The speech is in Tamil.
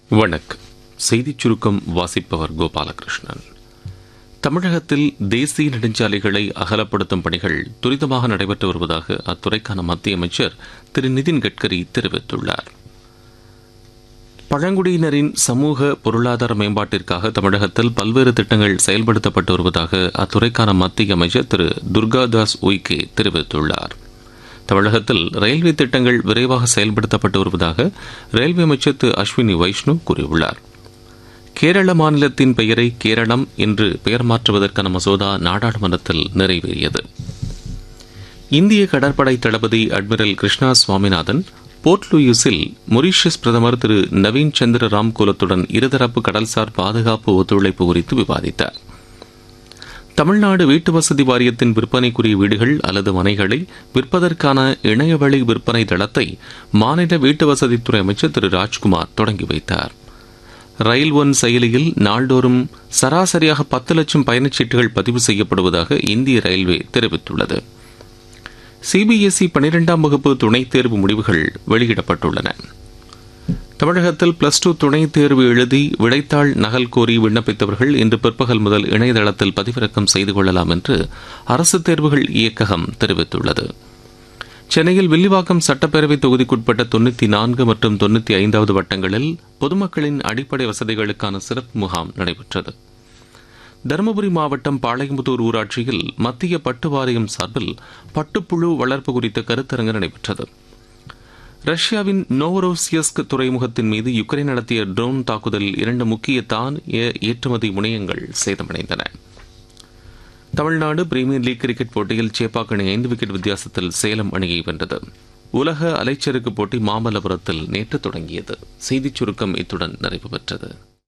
வணக்கம் செய்திச் சுருக்கம் வாசிப்பவர் கோபாலகிருஷ்ணன் தமிழகத்தில் தேசிய நெடுஞ்சாலைகளை அகலப்படுத்தும் பணிகள் துரிதமாக நடைபெற்று வருவதாக அத்துறைக்கான மத்திய அமைச்சர் திரு நிதின் கட்கரி தெரிவித்துள்ளார் பழங்குடியினரின் சமூக பொருளாதார மேம்பாட்டிற்காக தமிழகத்தில் பல்வேறு திட்டங்கள் செயல்படுத்தப்பட்டு வருவதாக அத்துறைக்கான மத்திய அமைச்சர் திரு துர்காதாஸ் உய்கே தெரிவித்துள்ளார் தமிழகத்தில் ரயில்வே திட்டங்கள் விரைவாக செயல்படுத்தப்பட்டு வருவதாக ரயில்வே அமைச்சர் திரு அஸ்வினி வைஷ்ணு கூறியுள்ளார் கேரள மாநிலத்தின் பெயரை கேரளம் என்று பெயர் மாற்றுவதற்கான மசோதா நாடாளுமன்றத்தில் நிறைவேறியது இந்திய கடற்படை தளபதி அட்மிரல் கிருஷ்ணா சுவாமிநாதன் போர்ட் லூயிஸில் மொரீஷியஸ் பிரதமர் திரு நவீன் சந்திர ராம்கோலத்துடன் இருதரப்பு கடல்சார் பாதுகாப்பு ஒத்துழைப்பு குறித்து விவாதித்தார் தமிழ்நாடு வீட்டு வசதி வாரியத்தின் விற்பனைக்குரிய வீடுகள் அல்லது மனைகளை விற்பதற்கான இணையவழி விற்பனை தளத்தை மாநில வீட்டு வசதித்துறை அமைச்சர் திரு ராஜ்குமார் தொடங்கி வைத்தார் ரயில் ஒன் செயலியில் நாள்தோறும் சராசரியாக பத்து லட்சம் பயணச்சீட்டுகள் பதிவு செய்யப்படுவதாக இந்திய ரயில்வே தெரிவித்துள்ளது சிபிஎஸ்இ பனிரெண்டாம் வகுப்பு துணைத் தேர்வு முடிவுகள் வெளியிடப்பட்டுள்ளன தமிழகத்தில் பிளஸ் டூ துணைத் தேர்வு எழுதி விடைத்தாள் நகல் கோரி விண்ணப்பித்தவர்கள் இன்று பிற்பகல் முதல் இணையதளத்தில் பதிவிறக்கம் செய்து கொள்ளலாம் என்று அரசு தேர்வுகள் இயக்ககம் தெரிவித்துள்ளது சென்னையில் வில்லிவாக்கம் சட்டப்பேரவை தொகுதிக்குட்பட்ட தொண்ணூற்றி நான்கு மற்றும் தொண்ணூற்றி ஐந்தாவது வட்டங்களில் பொதுமக்களின் அடிப்படை வசதிகளுக்கான சிறப்பு முகாம் நடைபெற்றது தருமபுரி மாவட்டம் பாளையம்புதூர் ஊராட்சியில் மத்திய பட்டு வாரியம் சார்பில் பட்டுப்புழு வளர்ப்பு குறித்த கருத்தரங்கு நடைபெற்றது ரஷ்யாவின் நோவரோசியஸ்க் துறைமுகத்தின் மீது யுக்ரைன் நடத்திய ட்ரோன் தாக்குதலில் இரண்டு முக்கிய தான் ஏற்றுமதி முனையங்கள் சேதமடைந்தன தமிழ்நாடு பிரீமியர் லீக் கிரிக்கெட் போட்டியில் சேப்பாக் அணி ஐந்து விக்கெட் வித்தியாசத்தில் சேலம் அணியை வென்றது உலக அலைச்சறுக்கு போட்டி மாமல்லபுரத்தில் நேற்று தொடங்கியது செய்திச் சுருக்கம் இத்துடன் நிறைவு பெற்றது